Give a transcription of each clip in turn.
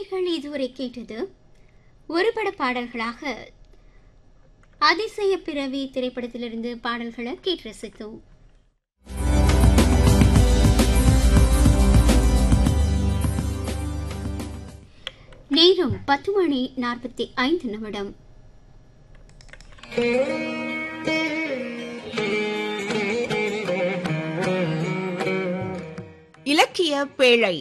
நேர்கள் இதுவரை கேட்டது ஒரு பட பாடல்களாக அதிசய பிறவி திரைப்படத்திலிருந்து பாடல்களை கேட்டு ரசித்தோம் நேரம் பத்து மணி நாற்பத்தி ஐந்து நிமிடம் இலக்கிய பேழை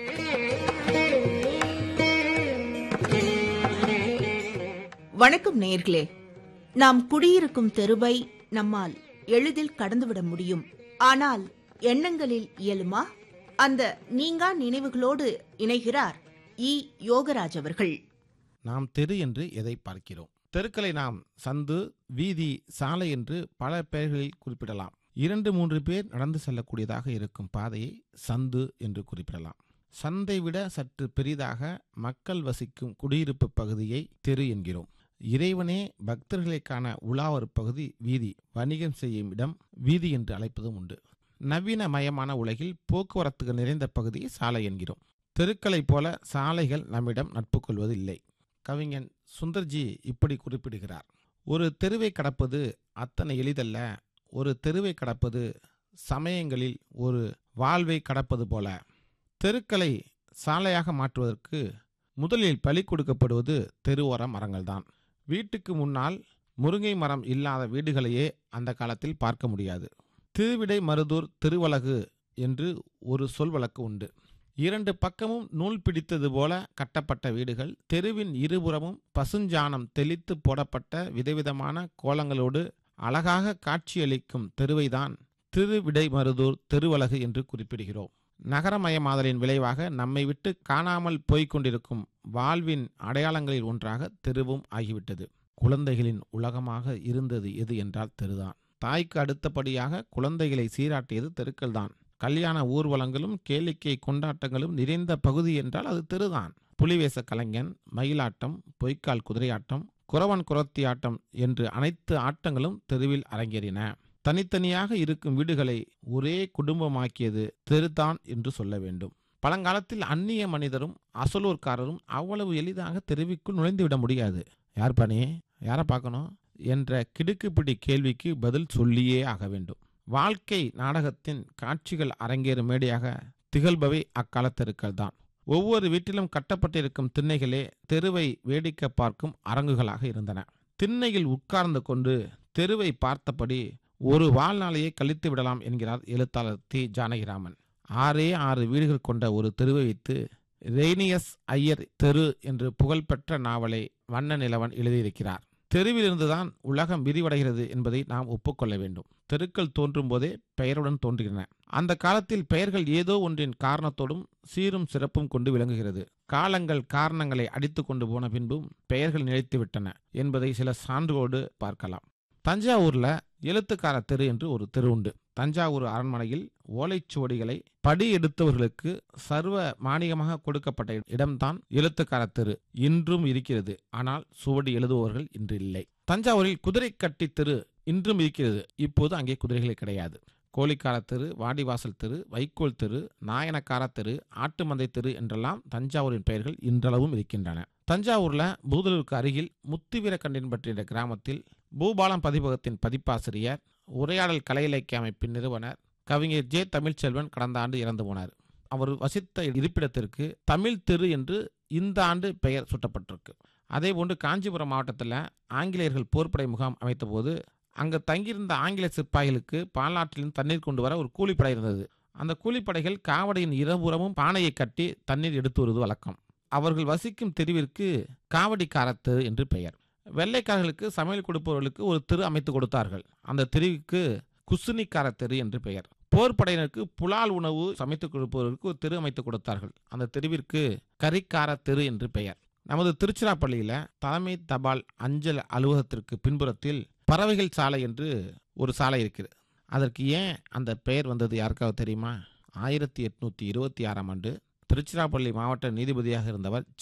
வணக்கம் நேர்களே நாம் குடியிருக்கும் தெருவை நம்மால் எளிதில் கடந்துவிட முடியும் ஆனால் எண்ணங்களில் இயலுமா அந்த நீங்கா நினைவுகளோடு இணைகிறார் இ யோகராஜ் அவர்கள் நாம் தெரு என்று எதை பார்க்கிறோம் தெருக்களை நாம் சந்து வீதி சாலை என்று பல பெயர்களில் குறிப்பிடலாம் இரண்டு மூன்று பேர் நடந்து செல்லக்கூடியதாக இருக்கும் பாதையை சந்து என்று குறிப்பிடலாம் சந்தை விட சற்று பெரிதாக மக்கள் வசிக்கும் குடியிருப்பு பகுதியை தெரு என்கிறோம் இறைவனே பக்தர்களை காண உலாவர் பகுதி வீதி வணிகம் செய்யும் இடம் வீதி என்று அழைப்பதும் உண்டு நவீனமயமான உலகில் போக்குவரத்துகள் நிறைந்த பகுதியை சாலை என்கிறோம் தெருக்களைப் போல சாலைகள் நம்மிடம் நட்பு கொள்வது இல்லை கவிஞன் சுந்தர்ஜி இப்படி குறிப்பிடுகிறார் ஒரு தெருவை கடப்பது அத்தனை எளிதல்ல ஒரு தெருவை கடப்பது சமயங்களில் ஒரு வாழ்வை கடப்பது போல தெருக்களை சாலையாக மாற்றுவதற்கு முதலில் பலி கொடுக்கப்படுவது தெருவோர மரங்கள்தான் வீட்டுக்கு முன்னால் முருங்கை மரம் இல்லாத வீடுகளையே அந்த காலத்தில் பார்க்க முடியாது திருவிடை மருதூர் திருவலகு என்று ஒரு சொல் வழக்கு உண்டு இரண்டு பக்கமும் நூல் பிடித்தது போல கட்டப்பட்ட வீடுகள் தெருவின் இருபுறமும் பசுஞ்சாணம் தெளித்து போடப்பட்ட விதவிதமான கோலங்களோடு அழகாக காட்சியளிக்கும் தெருவைதான் திருவிடைமருதூர் திருவலகு என்று குறிப்பிடுகிறோம் நகரமயமாதலின் விளைவாக நம்மை விட்டு காணாமல் போய்க் கொண்டிருக்கும் வாழ்வின் அடையாளங்களில் ஒன்றாக தெருவும் ஆகிவிட்டது குழந்தைகளின் உலகமாக இருந்தது எது என்றால் தெருதான் தாய்க்கு அடுத்தபடியாக குழந்தைகளை சீராட்டியது தெருக்கள்தான் கல்யாண ஊர்வலங்களும் கேளிக்கை கொண்டாட்டங்களும் நிறைந்த பகுதி என்றால் அது தெருதான் புலிவேச கலைஞன் மயிலாட்டம் பொய்க்கால் குதிரையாட்டம் குறவன் குரத்தி ஆட்டம் என்று அனைத்து ஆட்டங்களும் தெருவில் அரங்கேறின தனித்தனியாக இருக்கும் வீடுகளை ஒரே குடும்பமாக்கியது தெருதான் என்று சொல்ல வேண்டும் பழங்காலத்தில் அந்நிய மனிதரும் அசலூர்காரரும் அவ்வளவு எளிதாக தெருவிக்குள் நுழைந்துவிட முடியாது யார் பணி யாரை பார்க்கணும் என்ற கிடுக்குப்பிடி கேள்விக்கு பதில் சொல்லியே ஆக வேண்டும் வாழ்க்கை நாடகத்தின் காட்சிகள் அரங்கேறும் மேடையாக திகழ்பவை அக்காலத்தெருக்கள் தான் ஒவ்வொரு வீட்டிலும் கட்டப்பட்டிருக்கும் திண்ணைகளே தெருவை வேடிக்கை பார்க்கும் அரங்குகளாக இருந்தன திண்ணையில் உட்கார்ந்து கொண்டு தெருவை பார்த்தபடி ஒரு வாழ்நாளையே கழித்து விடலாம் என்கிறார் எழுத்தாளர் தி ஜானகிராமன் ஆறே ஆறு வீடுகள் கொண்ட ஒரு தெருவை வைத்து ரெய்னியஸ் ஐயர் தெரு என்று புகழ்பெற்ற நாவலை வண்ண நிலவன் எழுதியிருக்கிறார் தெருவிலிருந்துதான் உலகம் விரிவடைகிறது என்பதை நாம் ஒப்புக்கொள்ள வேண்டும் தெருக்கள் தோன்றும் போதே பெயருடன் தோன்றுகின்றன அந்த காலத்தில் பெயர்கள் ஏதோ ஒன்றின் காரணத்தோடும் சீரும் சிறப்பும் கொண்டு விளங்குகிறது காலங்கள் காரணங்களை அடித்து கொண்டு போன பின்பும் பெயர்கள் நிலைத்துவிட்டன என்பதை சில சான்றோடு பார்க்கலாம் தஞ்சாவூர்ல எழுத்துக்கார தெரு என்று ஒரு தெரு உண்டு தஞ்சாவூர் அரண்மனையில் ஓலைச்சுவடிகளை படி எடுத்தவர்களுக்கு சர்வ மானியமாக கொடுக்கப்பட்ட இடம்தான் எழுத்துக்கார தெரு இன்றும் இருக்கிறது ஆனால் சுவடி எழுதுபவர்கள் இன்று இல்லை தஞ்சாவூரில் குதிரை கட்டி தெரு இன்றும் இருக்கிறது இப்போது அங்கே குதிரைகளே கிடையாது கோழிக்கார தெரு வாடிவாசல் தெரு வைக்கோல் தெரு நாயனக்கார தெரு ஆட்டுமந்தை தெரு என்றெல்லாம் தஞ்சாவூரின் பெயர்கள் இன்றளவும் இருக்கின்றன தஞ்சாவூர்ல பூதலூருக்கு அருகில் முத்துவீரக்கண்டின் பற்றிய கிராமத்தில் பூபாலம் பதிப்பகத்தின் பதிப்பாசிரியர் உரையாடல் கலை இலக்கிய அமைப்பின் நிறுவனர் கவிஞர் ஜே தமிழ்ச்செல்வன் கடந்த ஆண்டு இறந்து போனார் அவர் வசித்த இருப்பிடத்திற்கு தமிழ் தெரு என்று இந்த ஆண்டு பெயர் சூட்டப்பட்டிருக்கு அதே போன்று காஞ்சிபுரம் மாவட்டத்தில் ஆங்கிலேயர்கள் போர்ப்படை முகாம் அமைத்தபோது அங்கு தங்கியிருந்த ஆங்கில சிப்பாய்களுக்கு பாலாற்றிலிருந்து தண்ணீர் கொண்டு வர ஒரு கூலிப்படை இருந்தது அந்த கூலிப்படைகள் காவடியின் இருபுறமும் பானையை கட்டி தண்ணீர் எடுத்து வருவது வழக்கம் அவர்கள் வசிக்கும் தெருவிற்கு காவடிக்காரத்து என்று பெயர் வெள்ளைக்காரர்களுக்கு சமையல் கொடுப்பவர்களுக்கு ஒரு தெரு அமைத்து கொடுத்தார்கள் அந்த தெருவுக்கு குசுனிக்கார தெரு என்று பெயர் போர்ப்படையினருக்கு புலால் உணவு சமைத்து கொடுப்பவர்களுக்கு ஒரு தெரு அமைத்து கொடுத்தார்கள் அந்த தெருவிற்கு கரிக்கார தெரு என்று பெயர் நமது திருச்சிராப்பள்ளியில தலைமை தபால் அஞ்சல் அலுவலகத்திற்கு பின்புறத்தில் பறவைகள் சாலை என்று ஒரு சாலை இருக்கிறது அதற்கு ஏன் அந்த பெயர் வந்தது யாருக்காவது தெரியுமா ஆயிரத்தி எட்நூத்தி இருபத்தி ஆறாம் ஆண்டு திருச்சிராப்பள்ளி மாவட்ட நீதிபதியாக இருந்தவர்